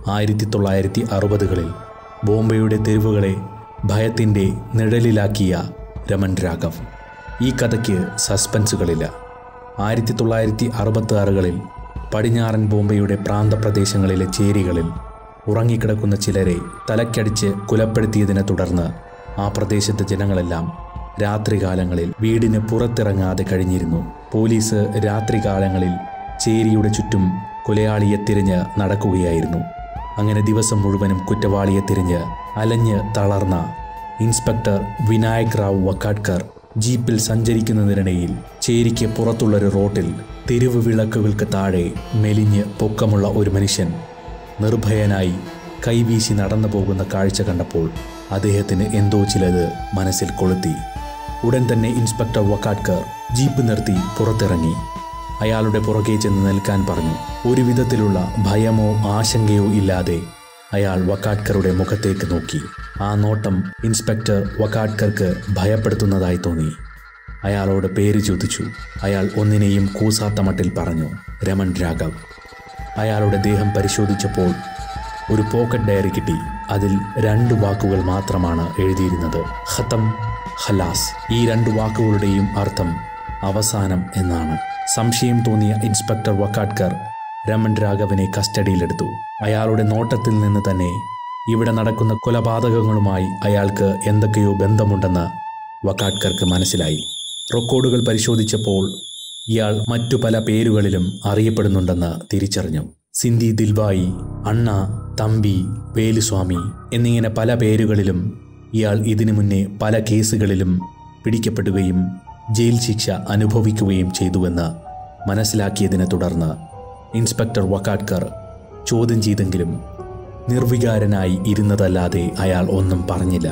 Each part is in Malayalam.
ആയിരത്തി തൊള്ളായിരത്തി അറുപതുകളിൽ ബോംബെയുടെ തെരുവുകളെ ഭയത്തിൻ്റെ നിഴലിലാക്കിയ രമൺ രാഘവ് ഈ കഥയ്ക്ക് സസ്പെൻസുകളില്ല ആയിരത്തി തൊള്ളായിരത്തി അറുപത്തി ആറുകളിൽ പടിഞ്ഞാറൻ ബോംബെയുടെ പ്രാന്തപ്രദേശങ്ങളിലെ ചേരികളിൽ ഉറങ്ങിക്കിടക്കുന്ന ചിലരെ തലക്കടിച്ച് കുലപ്പെടുത്തിയതിനെ തുടർന്ന് ആ പ്രദേശത്തെ ജനങ്ങളെല്ലാം രാത്രികാലങ്ങളിൽ വീടിന് പുറത്തിറങ്ങാതെ കഴിഞ്ഞിരുന്നു പോലീസ് രാത്രികാലങ്ങളിൽ ചേരിയുടെ ചുറ്റും കൊലയാളിയെ തിരഞ്ഞ് നടക്കുകയായിരുന്നു അങ്ങനെ ദിവസം മുഴുവനും കുറ്റവാളിയെ തിരഞ്ഞ് അലഞ്ഞ് തളർന്ന ഇൻസ്പെക്ടർ വിനായക് റാവു വക്കാട്കർ ജീപ്പിൽ സഞ്ചരിക്കുന്നതിനിടയിൽ ചേരിക്ക് പുറത്തുള്ളൊരു റോട്ടിൽ തെരുവ് വിളക്കുകൾക്ക് താഴെ മെലിഞ്ഞ് പൊക്കമുള്ള ഒരു മനുഷ്യൻ നിർഭയനായി കൈവീശി നടന്നു പോകുന്ന കാഴ്ച കണ്ടപ്പോൾ അദ്ദേഹത്തിന് എന്തോ ചിലത് മനസ്സിൽ കൊളുത്തി ഉടൻ തന്നെ ഇൻസ്പെക്ടർ വക്കാട്കർ ജീപ്പ് നിർത്തി പുറത്തിറങ്ങി അയാളുടെ പുറകെ ചെന്ന് നിൽക്കാൻ പറഞ്ഞു ഒരു വിധത്തിലുള്ള ഭയമോ ആശങ്കയോ ഇല്ലാതെ അയാൾ വക്കാട്കറുടെ മുഖത്തേക്ക് നോക്കി ആ നോട്ടം ഇൻസ്പെക്ടർ വക്കാട്കർക്ക് ഭയപ്പെടുത്തുന്നതായി തോന്നി അയാളോട് പേര് ചോദിച്ചു അയാൾ ഒന്നിനെയും കൂസാത്ത മട്ടിൽ പറഞ്ഞു രമൺ രാഘവ് അയാളുടെ ദേഹം പരിശോധിച്ചപ്പോൾ ഒരു പോക്കറ്റ് ഡയറി കിട്ടി അതിൽ രണ്ട് വാക്കുകൾ മാത്രമാണ് എഴുതിയിരുന്നത് ഖത്തം ഹലാസ് ഈ രണ്ട് വാക്കുകളുടെയും അർത്ഥം അവസാനം എന്നാണ് സംശയം തോന്നിയ ഇൻസ്പെക്ടർ വക്കാട്കർ രമൺ രാഘവനെ കസ്റ്റഡിയിലെടുത്തു അയാളുടെ നോട്ടത്തിൽ നിന്ന് തന്നെ ഇവിടെ നടക്കുന്ന കൊലപാതകങ്ങളുമായി അയാൾക്ക് എന്തൊക്കെയോ ബന്ധമുണ്ടെന്ന് വക്കാട്കർക്ക് മനസ്സിലായി റെക്കോർഡുകൾ പരിശോധിച്ചപ്പോൾ ഇയാൾ മറ്റു പല പേരുകളിലും അറിയപ്പെടുന്നുണ്ടെന്ന് തിരിച്ചറിഞ്ഞു സിന്ധി ദിൽവായി അണ്ണ തമ്പി വേലുസ്വാമി എന്നിങ്ങനെ പല പേരുകളിലും ഇയാൾ ഇതിനു മുന്നേ പല കേസുകളിലും പിടിക്കപ്പെടുകയും ജയിൽ ശിക്ഷ അനുഭവിക്കുകയും ചെയ്തുവെന്ന് മനസ്സിലാക്കിയതിനെ തുടർന്ന് ഇൻസ്പെക്ടർ വക്കാട്കർ ചോദ്യം ചെയ്തെങ്കിലും നിർവികാരനായി ഇരുന്നതല്ലാതെ അയാൾ ഒന്നും പറഞ്ഞില്ല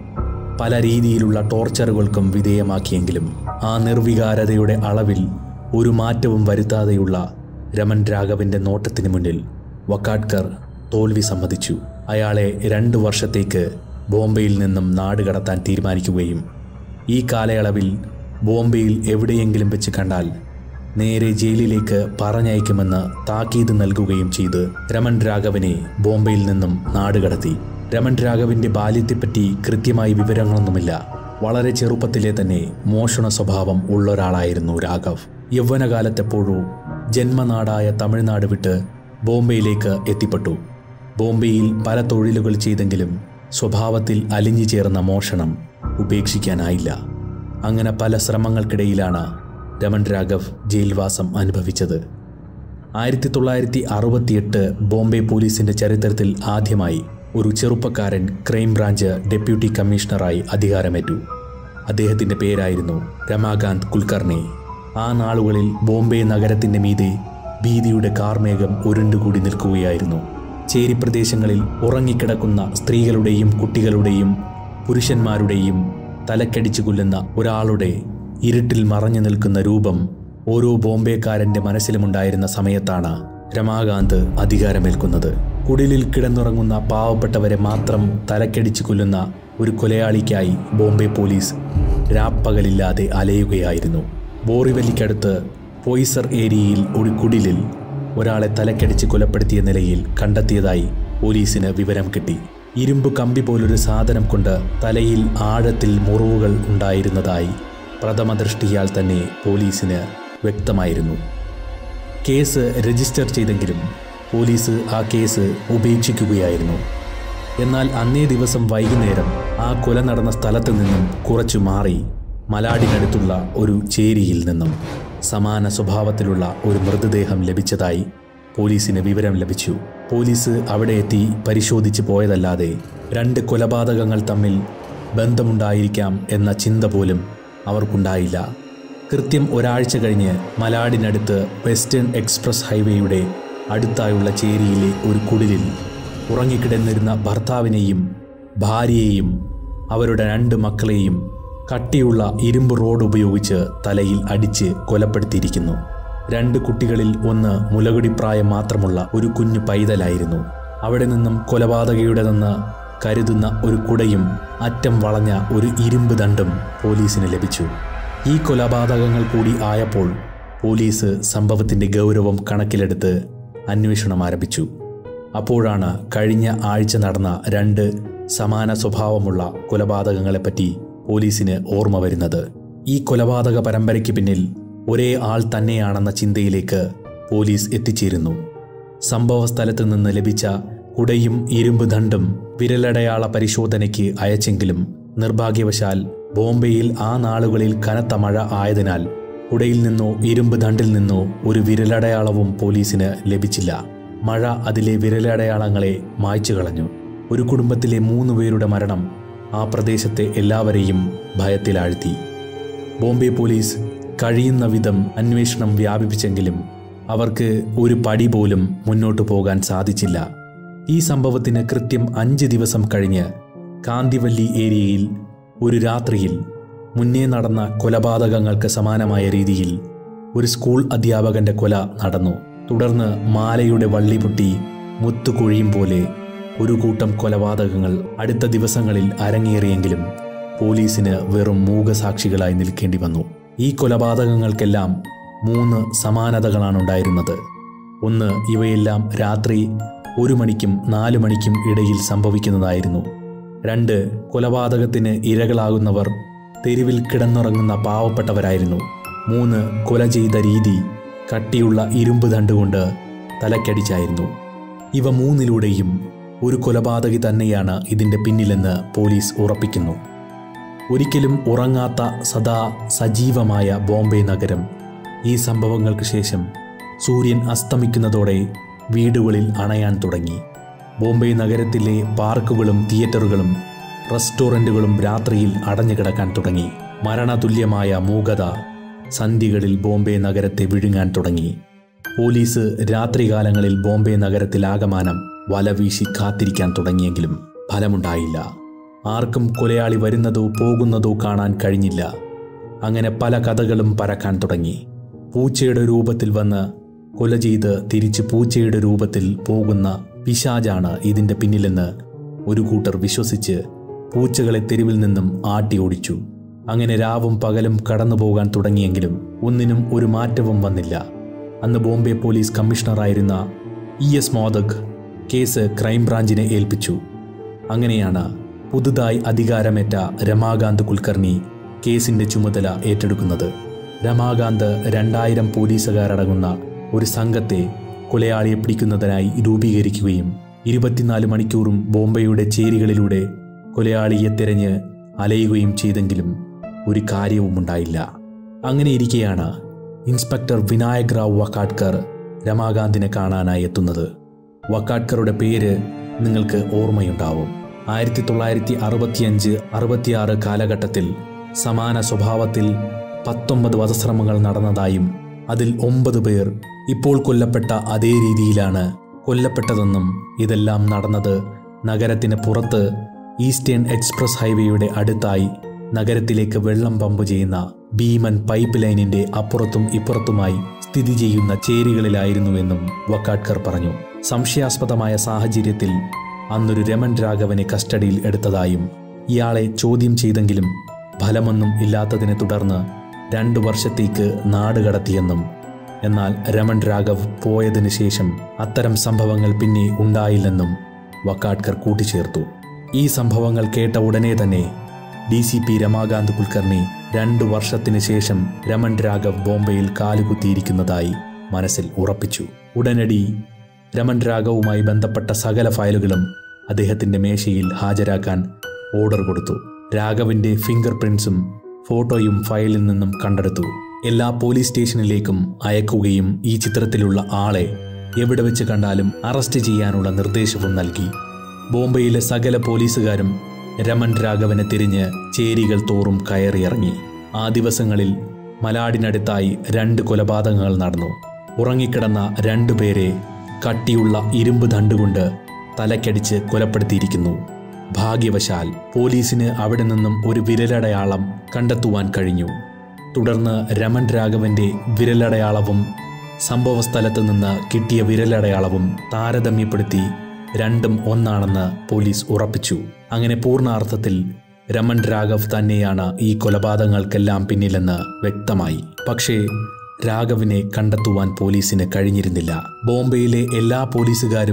പല രീതിയിലുള്ള ടോർച്ചറുകൾക്കും വിധേയമാക്കിയെങ്കിലും ആ നിർവികാരതയുടെ അളവിൽ ഒരു മാറ്റവും വരുത്താതെയുള്ള രമൺ രാഘവിൻ്റെ നോട്ടത്തിന് മുന്നിൽ വക്കാട്കർ തോൽവി സമ്മതിച്ചു അയാളെ രണ്ട് വർഷത്തേക്ക് ബോംബെയിൽ നിന്നും നാട് കടത്താൻ തീരുമാനിക്കുകയും ഈ കാലയളവിൽ ബോംബെയിൽ എവിടെയെങ്കിലും വെച്ച് കണ്ടാൽ നേരെ ജയിലിലേക്ക് പറഞ്ഞയക്കുമെന്ന് താക്കീത് നൽകുകയും ചെയ്ത് രമൺ രാഘവനെ ബോംബെയിൽ നിന്നും നാടുകടത്തി രമൺ രാഘവിൻ്റെ ബാല്യത്തെപ്പറ്റി കൃത്യമായി വിവരങ്ങളൊന്നുമില്ല വളരെ ചെറുപ്പത്തിലെ തന്നെ മോഷണ സ്വഭാവം ഉള്ളൊരാളായിരുന്നു രാഘവ് യൗവനകാലത്തെപ്പോഴോ ജന്മനാടായ തമിഴ്നാട് വിട്ട് ബോംബെയിലേക്ക് എത്തിപ്പെട്ടു ബോംബെയിൽ പല തൊഴിലുകൾ ചെയ്തെങ്കിലും സ്വഭാവത്തിൽ അലിഞ്ഞു ചേർന്ന മോഷണം ഉപേക്ഷിക്കാനായില്ല അങ്ങനെ പല ശ്രമങ്ങൾക്കിടയിലാണ് രമൺ രാഘവ് ജയിൽവാസം അനുഭവിച്ചത് ആയിരത്തി തൊള്ളായിരത്തി അറുപത്തിയെട്ട് ബോംബെ പോലീസിന്റെ ചരിത്രത്തിൽ ആദ്യമായി ഒരു ചെറുപ്പക്കാരൻ ക്രൈംബ്രാഞ്ച് ഡെപ്യൂട്ടി കമ്മീഷണറായി അധികാരമേറ്റു അദ്ദേഹത്തിന്റെ പേരായിരുന്നു രമാകാന്ത് കുൽക്കർണി ആ നാളുകളിൽ ബോംബെ നഗരത്തിന്റെ മീതെ ഭീതിയുടെ കാർമേഘം ഉരുണ്ടുകൂടി നിൽക്കുകയായിരുന്നു ചേരി പ്രദേശങ്ങളിൽ ഉറങ്ങിക്കിടക്കുന്ന സ്ത്രീകളുടെയും കുട്ടികളുടെയും പുരുഷന്മാരുടെയും തലക്കടിച്ചു കൊല്ലുന്ന ഒരാളുടെ ഇരുട്ടിൽ മറഞ്ഞു നിൽക്കുന്ന രൂപം ഓരോ ബോംബെക്കാരന്റെ മനസ്സിലുമുണ്ടായിരുന്ന സമയത്താണ് രമാകാന്ത് അധികാരമേൽക്കുന്നത് കുടിലിൽ കിടന്നുറങ്ങുന്ന പാവപ്പെട്ടവരെ മാത്രം തലക്കടിച്ചു കൊല്ലുന്ന ഒരു കൊലയാളിക്കായി ബോംബെ പോലീസ് രാപ്പകലില്ലാതെ അലയുകയായിരുന്നു ബോറിവല്ലിക്കടുത്ത് പോയിസർ ഏരിയയിൽ ഒരു കുടിലിൽ ഒരാളെ തലക്കടിച്ച് കൊലപ്പെടുത്തിയ നിലയിൽ കണ്ടെത്തിയതായി പോലീസിന് വിവരം കിട്ടി ഇരുമ്പ് കമ്പി പോലൊരു സാധനം കൊണ്ട് തലയിൽ ആഴത്തിൽ മുറിവുകൾ ഉണ്ടായിരുന്നതായി പ്രഥമ ദൃഷ്ടിയാൽ തന്നെ പോലീസിന് വ്യക്തമായിരുന്നു കേസ് രജിസ്റ്റർ ചെയ്തെങ്കിലും പോലീസ് ആ കേസ് ഉപേക്ഷിക്കുകയായിരുന്നു എന്നാൽ അന്നേ ദിവസം വൈകുന്നേരം ആ കൊല നടന്ന സ്ഥലത്ത് നിന്നും കുറച്ചു മാറി മലാടിനടുത്തുള്ള ഒരു ചേരിയിൽ നിന്നും സമാന സ്വഭാവത്തിലുള്ള ഒരു മൃതദേഹം ലഭിച്ചതായി പോലീസിന് വിവരം ലഭിച്ചു പോലീസ് അവിടെ എത്തി പരിശോധിച്ച് പോയതല്ലാതെ രണ്ട് കൊലപാതകങ്ങൾ തമ്മിൽ ബന്ധമുണ്ടായിരിക്കാം എന്ന ചിന്ത പോലും അവർക്കുണ്ടായില്ല കൃത്യം ഒരാഴ്ച കഴിഞ്ഞ് മലാടിനടുത്ത് വെസ്റ്റേൺ എക്സ്പ്രസ് ഹൈവേയുടെ അടുത്തായുള്ള ചേരിയിലെ ഒരു കുടിലിൽ ഉറങ്ങിക്കിടന്നിരുന്ന ഭർത്താവിനെയും ഭാര്യയെയും അവരുടെ രണ്ട് മക്കളെയും കട്ടിയുള്ള ഇരുമ്പ് റോഡ് ഉപയോഗിച്ച് തലയിൽ അടിച്ച് കൊലപ്പെടുത്തിയിരിക്കുന്നു രണ്ട് കുട്ടികളിൽ ഒന്ന് മുലകുടിപ്രായം മാത്രമുള്ള ഒരു കുഞ്ഞു പൈതലായിരുന്നു അവിടെ നിന്നും കൊലപാതകയുടേതെന്ന് കരുതുന്ന ഒരു കുടയും അറ്റം വളഞ്ഞ ഒരു ഇരുമ്പ് ദണ്ടും പോലീസിന് ലഭിച്ചു ഈ കൊലപാതകങ്ങൾ കൂടി ആയപ്പോൾ പോലീസ് സംഭവത്തിന്റെ ഗൗരവം കണക്കിലെടുത്ത് അന്വേഷണം ആരംഭിച്ചു അപ്പോഴാണ് കഴിഞ്ഞ ആഴ്ച നടന്ന രണ്ട് സമാന സ്വഭാവമുള്ള കൊലപാതകങ്ങളെപ്പറ്റി പോലീസിന് ഓർമ്മ വരുന്നത് ഈ കൊലപാതക പരമ്പരയ്ക്ക് പിന്നിൽ ഒരേ ആൾ തന്നെയാണെന്ന ചിന്തയിലേക്ക് പോലീസ് എത്തിച്ചേരുന്നു സംഭവ സ്ഥലത്ത് നിന്ന് ലഭിച്ച കുടയും ഇരുമ്പ് ദണ്ടും വിരലടയാള പരിശോധനയ്ക്ക് അയച്ചെങ്കിലും നിർഭാഗ്യവശാൽ ബോംബെയിൽ ആ നാളുകളിൽ കനത്ത മഴ ആയതിനാൽ കുടയിൽ നിന്നോ ഇരുമ്പ് ദണ്ടിൽ നിന്നോ ഒരു വിരലടയാളവും പോലീസിന് ലഭിച്ചില്ല മഴ അതിലെ വിരലടയാളങ്ങളെ മായ്ച്ചു കളഞ്ഞു ഒരു കുടുംബത്തിലെ മൂന്ന് പേരുടെ മരണം ആ പ്രദേശത്തെ എല്ലാവരെയും ഭയത്തിലാഴ്ത്തി ബോംബെ പോലീസ് കഴിയുന്ന വിധം അന്വേഷണം വ്യാപിപ്പിച്ചെങ്കിലും അവർക്ക് ഒരു പടി പോലും മുന്നോട്ടു പോകാൻ സാധിച്ചില്ല ഈ സംഭവത്തിന് കൃത്യം അഞ്ച് ദിവസം കഴിഞ്ഞ് കാന്തിവല്ലി ഏരിയയിൽ ഒരു രാത്രിയിൽ മുന്നേ നടന്ന കൊലപാതകങ്ങൾക്ക് സമാനമായ രീതിയിൽ ഒരു സ്കൂൾ അധ്യാപകന്റെ കൊല നടന്നു തുടർന്ന് മാലയുടെ വള്ളി പൊട്ടി മുത്തുകുഴിയും പോലെ ഒരു കൂട്ടം കൊലപാതകങ്ങൾ അടുത്ത ദിവസങ്ങളിൽ അരങ്ങേറിയെങ്കിലും പോലീസിന് വെറും മൂകസാക്ഷികളായി നിൽക്കേണ്ടി വന്നു ഈ കൊലപാതകങ്ങൾക്കെല്ലാം മൂന്ന് സമാനതകളാണ് ഉണ്ടായിരുന്നത് ഒന്ന് ഇവയെല്ലാം രാത്രി ഒരു മണിക്കും നാലു മണിക്കും ഇടയിൽ സംഭവിക്കുന്നതായിരുന്നു രണ്ട് കൊലപാതകത്തിന് ഇരകളാകുന്നവർ തെരുവിൽ കിടന്നുറങ്ങുന്ന പാവപ്പെട്ടവരായിരുന്നു മൂന്ന് കൊല ചെയ്ത രീതി കട്ടിയുള്ള ഇരുമ്പ് ദണ്ടുകൊണ്ട് തലക്കടിച്ചായിരുന്നു ഇവ മൂന്നിലൂടെയും ഒരു കൊലപാതകി തന്നെയാണ് ഇതിൻ്റെ പിന്നിലെന്ന് പോലീസ് ഉറപ്പിക്കുന്നു ഒരിക്കലും ഉറങ്ങാത്ത സദാ സജീവമായ ബോംബെ നഗരം ഈ സംഭവങ്ങൾക്ക് ശേഷം സൂര്യൻ അസ്തമിക്കുന്നതോടെ വീടുകളിൽ അണയാൻ തുടങ്ങി ബോംബെ നഗരത്തിലെ പാർക്കുകളും തിയേറ്ററുകളും റെസ്റ്റോറൻറ്റുകളും രാത്രിയിൽ അടഞ്ഞുകിടക്കാൻ തുടങ്ങി മരണതുല്യമായ മൂകത സന്ധികളിൽ ബോംബെ നഗരത്തെ വിഴുങ്ങാൻ തുടങ്ങി പോലീസ് രാത്രികാലങ്ങളിൽ ബോംബെ നഗരത്തിലാകമാനം വലവീശി കാത്തിരിക്കാൻ തുടങ്ങിയെങ്കിലും ഫലമുണ്ടായില്ല ആർക്കും കൊലയാളി വരുന്നതോ പോകുന്നതോ കാണാൻ കഴിഞ്ഞില്ല അങ്ങനെ പല കഥകളും പരക്കാൻ തുടങ്ങി പൂച്ചയുടെ രൂപത്തിൽ വന്ന് കൊല ചെയ്ത് തിരിച്ച് പൂച്ചയുടെ രൂപത്തിൽ പോകുന്ന പിശാജാണ് ഇതിൻ്റെ പിന്നിലെന്ന് ഒരു കൂട്ടർ വിശ്വസിച്ച് പൂച്ചകളെ തെരുവിൽ നിന്നും ആട്ടി ഓടിച്ചു അങ്ങനെ രാവും പകലും കടന്നു പോകാൻ തുടങ്ങിയെങ്കിലും ഒന്നിനും ഒരു മാറ്റവും വന്നില്ല അന്ന് ബോംബെ പോലീസ് കമ്മീഷണറായിരുന്ന ഇ എസ് മോദക് കേസ് ക്രൈംബ്രാഞ്ചിനെ ഏൽപ്പിച്ചു അങ്ങനെയാണ് പുതുതായി അധികാരമേറ്റ രമാകാന്ത് കുൽക്കർണി കേസിന്റെ ചുമതല ഏറ്റെടുക്കുന്നത് രമാകാന്ത് രണ്ടായിരം പോലീസുകാരടങ്ങുന്ന ഒരു സംഘത്തെ കൊലയാളിയെ പിടിക്കുന്നതിനായി രൂപീകരിക്കുകയും ഇരുപത്തിനാല് മണിക്കൂറും ബോംബെയുടെ ചേരികളിലൂടെ കൊലയാളിയെ തിരഞ്ഞ് അലയുകയും ചെയ്തെങ്കിലും ഒരു കാര്യവുമുണ്ടായില്ല അങ്ങനെ ഇരിക്കെയാണ് ഇൻസ്പെക്ടർ വിനായക് റാവു വക്കാട്കർ രമാകാന്തിനെ കാണാനായി എത്തുന്നത് വക്കാട്കറുടെ പേര് നിങ്ങൾക്ക് ഓർമ്മയുണ്ടാവും ആയിരത്തി തൊള്ളായിരത്തി അറുപത്തിയഞ്ച് അറുപത്തിയാറ് കാലഘട്ടത്തിൽ സമാന സ്വഭാവത്തിൽ പത്തൊമ്പത് വധശ്രമങ്ങൾ നടന്നതായും അതിൽ ഒമ്പത് പേർ ഇപ്പോൾ കൊല്ലപ്പെട്ട അതേ രീതിയിലാണ് കൊല്ലപ്പെട്ടതെന്നും ഇതെല്ലാം നടന്നത് നഗരത്തിന് പുറത്ത് ഈസ്റ്റേൺ എക്സ്പ്രസ് ഹൈവേയുടെ അടുത്തായി നഗരത്തിലേക്ക് വെള്ളം പമ്പ് ചെയ്യുന്ന ഭീമൻ പൈപ്പ് ലൈനിന്റെ അപ്പുറത്തും ഇപ്പുറത്തുമായി സ്ഥിതി ചെയ്യുന്ന ചേരികളിലായിരുന്നുവെന്നും വക്കാട്കർ പറഞ്ഞു സംശയാസ്പദമായ സാഹചര്യത്തിൽ അന്നൊരു രമൺ രാഘവനെ കസ്റ്റഡിയിൽ എടുത്തതായും ഇയാളെ ചോദ്യം ചെയ്തെങ്കിലും ഫലമൊന്നും ഇല്ലാത്തതിനെ തുടർന്ന് രണ്ടു വർഷത്തേക്ക് നാട് കടത്തിയെന്നും എന്നാൽ രമൺ രാഘവ് പോയതിനു ശേഷം അത്തരം സംഭവങ്ങൾ പിന്നെ ഉണ്ടായില്ലെന്നും വക്കാട്കർ കൂട്ടിച്ചേർത്തു ഈ സംഭവങ്ങൾ കേട്ട ഉടനെ തന്നെ D C P Ramakant Kulkarni രണ്ടു വർഷത്തിന് ശേഷം രമൺ രാഘവ് ബോംബെയിൽ കാലുകുത്തിയിരിക്കുന്നതായി മനസ്സിൽ ഉറപ്പിച്ചു ഉടനടി രമൺ രാഘവുമായി ബന്ധപ്പെട്ട സകല ഫയലുകളും അദ്ദേഹത്തിന്റെ മേശയിൽ ഹാജരാക്കാൻ ഓർഡർ കൊടുത്തു രാഘവിന്റെ ഫിംഗർ പ്രിന്റ്സും ഫോട്ടോയും ഫയലിൽ നിന്നും കണ്ടെടുത്തു എല്ലാ പോലീസ് സ്റ്റേഷനിലേക്കും അയക്കുകയും ഈ ചിത്രത്തിലുള്ള ആളെ എവിടെ വെച്ച് കണ്ടാലും അറസ്റ്റ് ചെയ്യാനുള്ള നിർദ്ദേശവും നൽകി ബോംബെയിലെ സകല പോലീസുകാരും രമൺ രാഘവനെ തിരിഞ്ഞ് ചേരികൾ തോറും കയറിയിറങ്ങി ആ ദിവസങ്ങളിൽ മലാടിനടുത്തായി രണ്ട് കൊലപാതകങ്ങൾ നടന്നു ഉറങ്ങിക്കിടന്ന രണ്ടുപേരെ കട്ടിയുള്ള ഇരുമ്പ് ദണ്ടുകൊണ്ട് തലക്കടിച്ച് കൊലപ്പെടുത്തിയിരിക്കുന്നു ഭാഗ്യവശാൽ പോലീസിന് അവിടെ നിന്നും ഒരു വിരലടയാളം കണ്ടെത്തുവാൻ കഴിഞ്ഞു തുടർന്ന് രമൺ രാഘവന്റെ വിരലടയാളവും സംഭവസ്ഥലത്ത് നിന്ന് കിട്ടിയ വിരലടയാളവും താരതമ്യപ്പെടുത്തി രണ്ടും ഒന്നാണെന്ന് പോലീസ് ഉറപ്പിച്ചു അങ്ങനെ പൂർണ്ണാർത്ഥത്തിൽ രമൺ രാഘവ് തന്നെയാണ് ഈ കൊലപാതകങ്ങൾക്കെല്ലാം പിന്നിലെന്ന് വ്യക്തമായി പക്ഷേ രാഘവിനെ കണ്ടെത്തുവാൻ പോലീസിന് കഴിഞ്ഞിരുന്നില്ല ബോംബെയിലെ എല്ലാ പോലീസുകാരും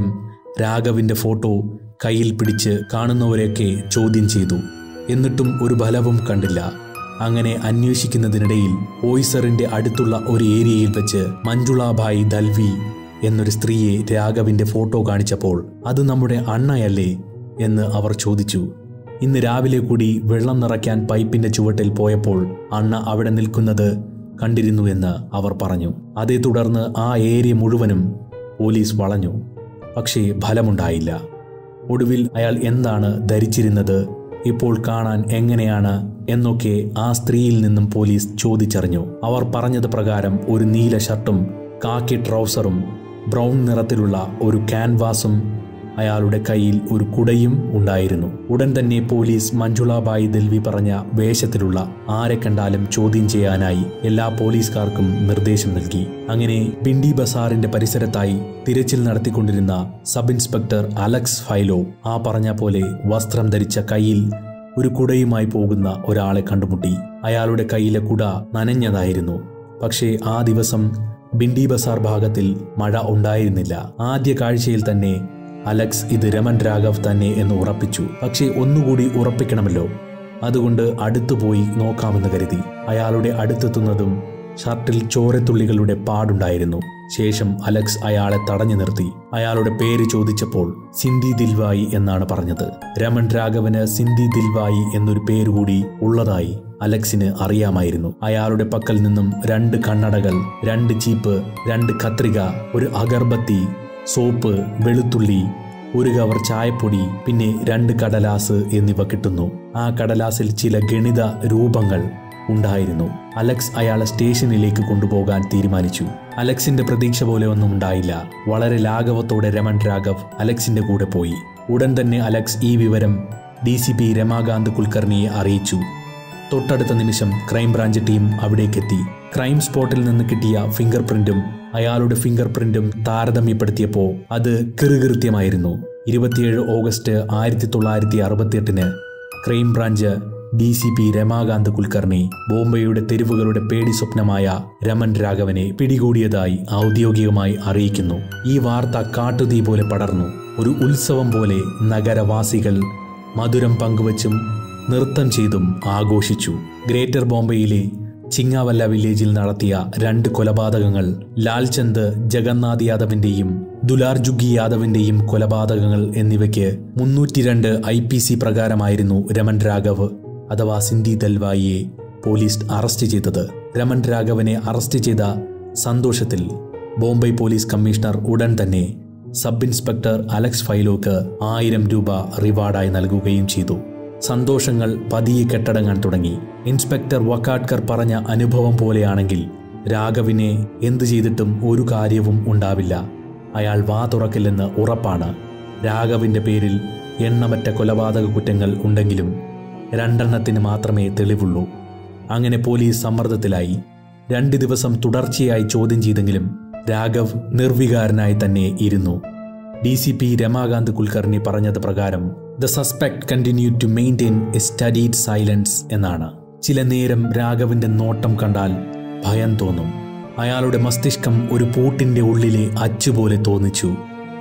രാഘവിന്റെ ഫോട്ടോ കയ്യിൽ പിടിച്ച് കാണുന്നവരെയൊക്കെ ചോദ്യം ചെയ്തു എന്നിട്ടും ഒരു ഫലവും കണ്ടില്ല അങ്ങനെ അന്വേഷിക്കുന്നതിനിടയിൽ ഓയിസറിന്റെ അടുത്തുള്ള ഒരു ഏരിയയിൽ വെച്ച് മഞ്ജുളാഭായ് ദൽവി എന്നൊരു സ്ത്രീയെ രാഘവിന്റെ ഫോട്ടോ കാണിച്ചപ്പോൾ അത് നമ്മുടെ അണ്ണയല്ലേ എന്ന് അവർ ചോദിച്ചു ഇന്ന് രാവിലെ കൂടി വെള്ളം നിറയ്ക്കാൻ പൈപ്പിന്റെ ചുവട്ടിൽ പോയപ്പോൾ അണ്ണ അവിടെ നിൽക്കുന്നത് കണ്ടിരുന്നു എന്ന് അവർ പറഞ്ഞു അതേ തുടർന്ന് ആ ഏരിയ മുഴുവനും പോലീസ് വളഞ്ഞു പക്ഷേ ഫലമുണ്ടായില്ല ഒടുവിൽ അയാൾ എന്താണ് ധരിച്ചിരുന്നത് ഇപ്പോൾ കാണാൻ എങ്ങനെയാണ് എന്നൊക്കെ ആ സ്ത്രീയിൽ നിന്നും പോലീസ് ചോദിച്ചറിഞ്ഞു അവർ പറഞ്ഞത് പ്രകാരം ഒരു നീല ഷർട്ടും കാക്കി ട്രൗസറും ബ്രൗൺ നിറത്തിലുള്ള ഒരു ക്യാൻവാസും അയാളുടെ കയ്യിൽ ഒരു കുടയും ഉണ്ടായിരുന്നു ഉടൻ തന്നെ പോലീസ് മഞ്ജുളാബായി ദൽവി പറഞ്ഞ വേഷത്തിലുള്ള ആരെ കണ്ടാലും ചോദ്യം ചെയ്യാനായി എല്ലാ പോലീസുകാർക്കും നിർദ്ദേശം നൽകി അങ്ങനെ ബിണ്ടി ബസാറിന്റെ പരിസരത്തായി തിരച്ചിൽ നടത്തിക്കൊണ്ടിരുന്ന സബ് ഇൻസ്പെക്ടർ അലക്സ് ഫൈലോ ആ പറഞ്ഞ പോലെ വസ്ത്രം ധരിച്ച കയ്യിൽ ഒരു കുടയുമായി പോകുന്ന ഒരാളെ കണ്ടുമുട്ടി അയാളുടെ കയ്യിലെ കുട നനഞ്ഞതായിരുന്നു പക്ഷേ ആ ദിവസം ബിണ്ടി ബസാർ ഭാഗത്തിൽ മഴ ഉണ്ടായിരുന്നില്ല ആദ്യ കാഴ്ചയിൽ തന്നെ അലക്സ് ഇത് രമൻ രാഘവ് തന്നെ എന്ന് ഉറപ്പിച്ചു പക്ഷേ ഒന്നുകൂടി ഉറപ്പിക്കണമല്ലോ അതുകൊണ്ട് അടുത്തു പോയി നോക്കാമെന്ന് കരുതി അയാളുടെ അടുത്തെത്തുന്നതും ഷർട്ടിൽ ചോരത്തുള്ളികളുടെ പാടുണ്ടായിരുന്നു ശേഷം അലക്സ് അയാളെ തടഞ്ഞു നിർത്തി അയാളുടെ പേര് ചോദിച്ചപ്പോൾ സിന്ധി ദിൽവായി എന്നാണ് പറഞ്ഞത് രമൺ രാഘവന് സിന്ധി ദിൽവായി എന്നൊരു പേരുകൂടി ഉള്ളതായി അലക്സിന് അറിയാമായിരുന്നു അയാളുടെ പക്കൽ നിന്നും രണ്ട് കണ്ണടകൾ രണ്ട് ചീപ്പ് രണ്ട് കത്രിക ഒരു അഗർബത്തി സോപ്പ് വെളുത്തുള്ളി ഒരു കവർ ചായപ്പൊടി പിന്നെ രണ്ട് കടലാസ് എന്നിവ കിട്ടുന്നു ആ കടലാസിൽ ചില ഗണിത രൂപങ്ങൾ ഉണ്ടായിരുന്നു അലക്സ് അയാളെ സ്റ്റേഷനിലേക്ക് കൊണ്ടുപോകാൻ തീരുമാനിച്ചു അലക്സിന്റെ പ്രതീക്ഷ പോലെ ഒന്നും ഉണ്ടായില്ല വളരെ ലാഘവത്തോടെ രമൺ രാഘവ് അലക്സിന്റെ കൂടെ പോയി ഉടൻ തന്നെ അലക്സ് ഈ വിവരം ഡി സി പി രമാകാന്ത് കുൽക്കർണിയെ അറിയിച്ചു തൊട്ടടുത്ത നിമിഷം ക്രൈംബ്രാഞ്ച് ടീം അവിടേക്കെത്തി ക്രൈം സ്പോട്ടിൽ നിന്ന് കിട്ടിയ ഫിംഗർ പ്രിന്റും അയാളുടെ ഫിംഗർ പ്രിന്റും താരതമ്യപ്പെടുത്തിയപ്പോൾ അത് കൃകൃത്യമായിരുന്നു ഇരുപത്തിയേഴ് ഓഗസ്റ്റ് ആയിരത്തി തൊള്ളായിരത്തി അറുപത്തിയെട്ടിന് crime branch D C P Ramakant Kulkarni ബോംബെയുടെ തെരുവുകളുടെ പേടി സ്വപ്നമായ രമൻ രാഘവനെ പിടികൂടിയതായി ഔദ്യോഗികമായി അറിയിക്കുന്നു ഈ വാർത്ത കാട്ടുതീ പോലെ പടർന്നു ഒരു ഉത്സവം പോലെ നഗരവാസികൾ മധുരം പങ്കുവച്ചും നൃത്തം ചെയ്തും ആഘോഷിച്ചു ഗ്രേറ്റർ ബോംബെയിലെ ചിങ്ങാവല്ല വില്ലേജിൽ നടത്തിയ രണ്ട് കൊലപാതകങ്ങൾ ലാൽചന്ദ് ജഗന്നാഥ് യാദവിന്റെയും ദുലാർജുഗി യാദവിന്റെയും കൊലപാതകങ്ങൾ എന്നിവയ്ക്ക് മുന്നൂറ്റിരണ്ട് ഐ പി സി പ്രകാരമായിരുന്നു രമൺ രാഘവ് അഥവാ സിന്ധി ദൽവായിയെ പോലീസ് അറസ്റ്റ് ചെയ്തത് രമൺ രാഘവനെ അറസ്റ്റ് ചെയ്ത സന്തോഷത്തിൽ ബോംബെ പോലീസ് കമ്മീഷണർ ഉടൻ തന്നെ സബ് ഇൻസ്പെക്ടർ അലക്സ് ഫൈലോക്ക് ആയിരം രൂപ റിവാർഡായി നൽകുകയും ചെയ്തു സന്തോഷങ്ങൾ പതിയെ കെട്ടടങ്ങാൻ തുടങ്ങി ഇൻസ്പെക്ടർ വക്കാട്കർ പറഞ്ഞ അനുഭവം പോലെയാണെങ്കിൽ രാഘവിനെ എന്തു ചെയ്തിട്ടും ഒരു കാര്യവും ഉണ്ടാവില്ല അയാൾ വാ തുറക്കില്ലെന്ന് ഉറപ്പാണ് രാഘവിന്റെ പേരിൽ എണ്ണമറ്റ കൊലപാതക കുറ്റങ്ങൾ ഉണ്ടെങ്കിലും രണ്ടെണ്ണത്തിന് മാത്രമേ തെളിവുള്ളൂ അങ്ങനെ പോലീസ് സമ്മർദ്ദത്തിലായി രണ്ട് ദിവസം തുടർച്ചയായി ചോദ്യം ചെയ്തെങ്കിലും രാഘവ് നിർവികാരനായി തന്നെ ഇരുന്നു D C P Ramakant Kulkarni പറഞ്ഞത് പ്രകാരം the suspect continue to maintain a studied silence എന്നാണ് ചില നേരം രാഘവിന്റെ നോട്ടം കണ്ടാൽ ഭയം തോന്നും അയാളുടെ മസ്തിഷ്കം ഒരു പൂട്ടിന്റെ ഉള്ളിലെ അച്ചുപോലെ തോന്നിച്ചു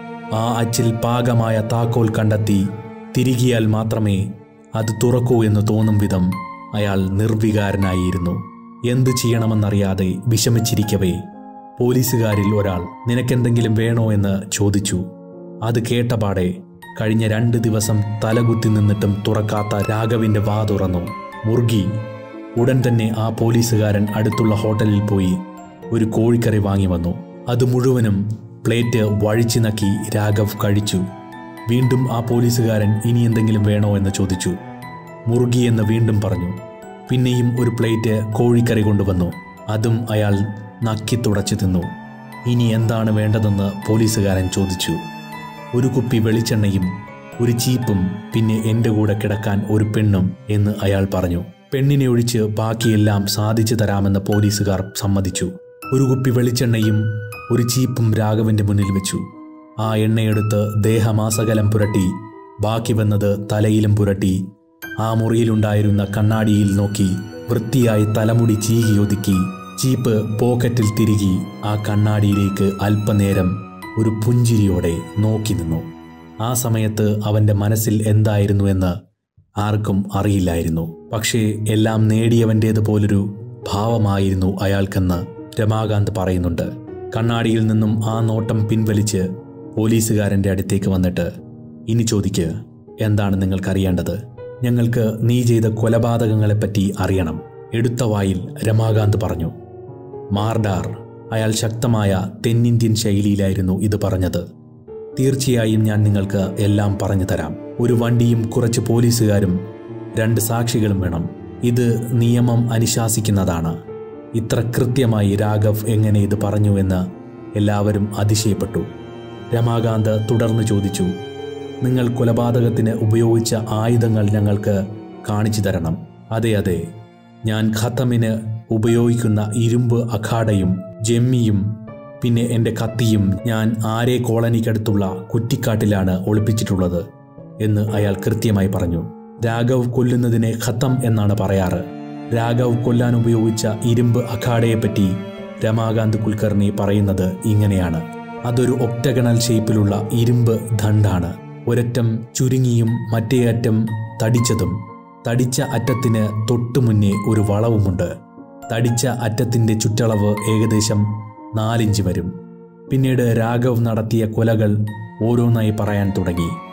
ആ അച്ചിൽ പാകമായ താക്കോൽ കണ്ടെത്തി തിരികിയാൽ മാത്രമേ അത് തുറക്കൂ എന്ന് തോന്നും വിധം അയാൾ നിർവികാരനായിരുന്നു എന്തു ചെയ്യണമെന്നറിയാതെ വിഷമിച്ചിരിക്കവേ പോലീസുകാരിൽ ഒരാൾ നിനക്കെന്തെങ്കിലും വേണോ എന്ന് ചോദിച്ചു അത് കേട്ടപാടെ കഴിഞ്ഞ രണ്ട് ദിവസം തലകുത്തി നിന്നിട്ടും തുറക്കാത്ത രാഘവിന്റെ വാ തുറന്നു മുറുകി ഉടൻ തന്നെ ആ പോലീസുകാരൻ അടുത്തുള്ള ഹോട്ടലിൽ പോയി ഒരു കോഴിക്കറി വാങ്ങി വന്നു അത് മുഴുവനും പ്ലേറ്റ് വഴിച്ചു നക്കി രാഘവ് കഴിച്ചു വീണ്ടും ആ പോലീസുകാരൻ ഇനി എന്തെങ്കിലും വേണോ എന്ന് ചോദിച്ചു മുറുകി എന്ന് വീണ്ടും പറഞ്ഞു പിന്നെയും ഒരു പ്ലേറ്റ് കോഴിക്കറി കൊണ്ടുവന്നു അതും അയാൾ നക്കി തുടച്ചു തിന്നു ഇനി എന്താണ് വേണ്ടതെന്ന് പോലീസുകാരൻ ചോദിച്ചു ഒരു കുപ്പി വെളിച്ചെണ്ണയും ഒരു ചീപ്പും പിന്നെ എൻ്റെ കൂടെ കിടക്കാൻ ഒരു പെണ്ണും എന്ന് അയാൾ പറഞ്ഞു പെണ്ണിനെ ഒഴിച്ച് ബാക്കിയെല്ലാം സാധിച്ചു തരാമെന്ന് പോലീസുകാർ സമ്മതിച്ചു ഒരു കുപ്പി വെളിച്ചെണ്ണയും ഒരു ചീപ്പും രാഘവന്റെ മുന്നിൽ വെച്ചു ആ എണ്ണയെടുത്ത് ദേഹമാസകലം പുരട്ടി ബാക്കി വന്നത് തലയിലും പുരട്ടി ആ മുറിയിലുണ്ടായിരുന്ന കണ്ണാടിയിൽ നോക്കി വൃത്തിയായി തലമുടി ചീകി ഒതുക്കി ചീപ്പ് പോക്കറ്റിൽ തിരികി ആ കണ്ണാടിയിലേക്ക് അല്പനേരം ഒരു പുഞ്ചിരിയോടെ നോക്കി നിന്നു ആ സമയത്ത് അവന്റെ മനസ്സിൽ എന്തായിരുന്നു എന്ന് ആർക്കും അറിയില്ലായിരുന്നു പക്ഷേ എല്ലാം നേടിയവൻ്റേതുപോലൊരു ഭാവമായിരുന്നു അയാൾക്കെന്ന് രമാകാന്ത് പറയുന്നുണ്ട് കണ്ണാടിയിൽ നിന്നും ആ നോട്ടം പിൻവലിച്ച് പോലീസുകാരൻ്റെ അടുത്തേക്ക് വന്നിട്ട് ഇനി ചോദിക്ക് എന്താണ് നിങ്ങൾക്കറിയേണ്ടത് ഞങ്ങൾക്ക് നീ ചെയ്ത കൊലപാതകങ്ങളെപ്പറ്റി അറിയണം എടുത്ത വായിൽ രമാകാന്ത് പറഞ്ഞു മാർഡാർ അയാൾ ശക്തമായ തെന്നിന്ത്യൻ ശൈലിയിലായിരുന്നു ഇത് പറഞ്ഞത് തീർച്ചയായും ഞാൻ നിങ്ങൾക്ക് എല്ലാം പറഞ്ഞു തരാം ഒരു വണ്ടിയും കുറച്ച് പോലീസുകാരും രണ്ട് സാക്ഷികളും വേണം ഇത് നിയമം അനുശാസിക്കുന്നതാണ് ഇത്ര കൃത്യമായി രാഘവ് എങ്ങനെ ഇത് പറഞ്ഞു എന്ന് എല്ലാവരും അതിശയപ്പെട്ടു രമാകാന്ത് തുടർന്ന് ചോദിച്ചു നിങ്ങൾ കൊലപാതകത്തിന് ഉപയോഗിച്ച ആയുധങ്ങൾ ഞങ്ങൾക്ക് കാണിച്ചു തരണം അതെ അതെ ഞാൻ ഖത്തമിന് ഉപയോഗിക്കുന്ന ഇരുമ്പ് അഖാഡയും ജെമ്മിയും പിന്നെ എൻ്റെ കത്തിയും ഞാൻ ആരെ കോളനിക്കടുത്തുള്ള കുറ്റിക്കാട്ടിലാണ് ഒളിപ്പിച്ചിട്ടുള്ളത് എന്ന് അയാൾ കൃത്യമായി പറഞ്ഞു രാഘവ് കൊല്ലുന്നതിനെ ഖത്തം എന്നാണ് പറയാറ് രാഘവ് കൊല്ലാൻ ഉപയോഗിച്ച ഇരുമ്പ് അഖാഡയെപ്പറ്റി രമാകാന്ത് കുൽക്കർണി പറയുന്നത് ഇങ്ങനെയാണ് അതൊരു ഒക്ടഗണൽ ഷേപ്പിലുള്ള ഇരുമ്പ് ദണ്ഡാണ് ഒരറ്റം ചുരുങ്ങിയും മറ്റേ അറ്റം തടിച്ചതും തടിച്ച അറ്റത്തിന് തൊട്ടു മുന്നേ ഒരു വളവുമുണ്ട് തടിച്ച അറ്റത്തിന്റെ ചുറ്റളവ് ഏകദേശം നാലിഞ്ച് വരും പിന്നീട് രാഘവ് നടത്തിയ കൊലകൾ ഓരോന്നായി പറയാൻ തുടങ്ങി